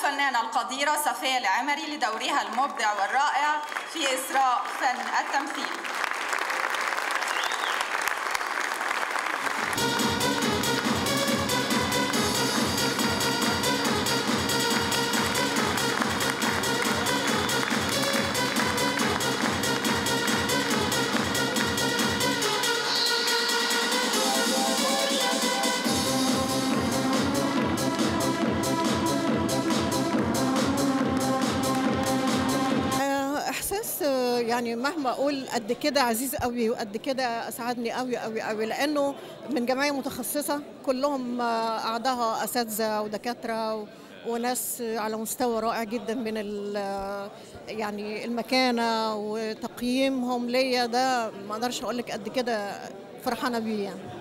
الفنانة القديرة صفية العمري لدورها المبدع والرائع في إسراء فن التمثيل احساس يعني مهما اقول قد كده عزيز قوي وقد كده اسعدني قوي قوي قوي لانه من جمعيه متخصصه كلهم اعضاء اساتذه ودكاتره و- وناس على مستوى رائع جدا من ال- يعني المكانه وتقييمهم ليا ده ما اقدرش اقول لك قد كده فرحانه بيه يعني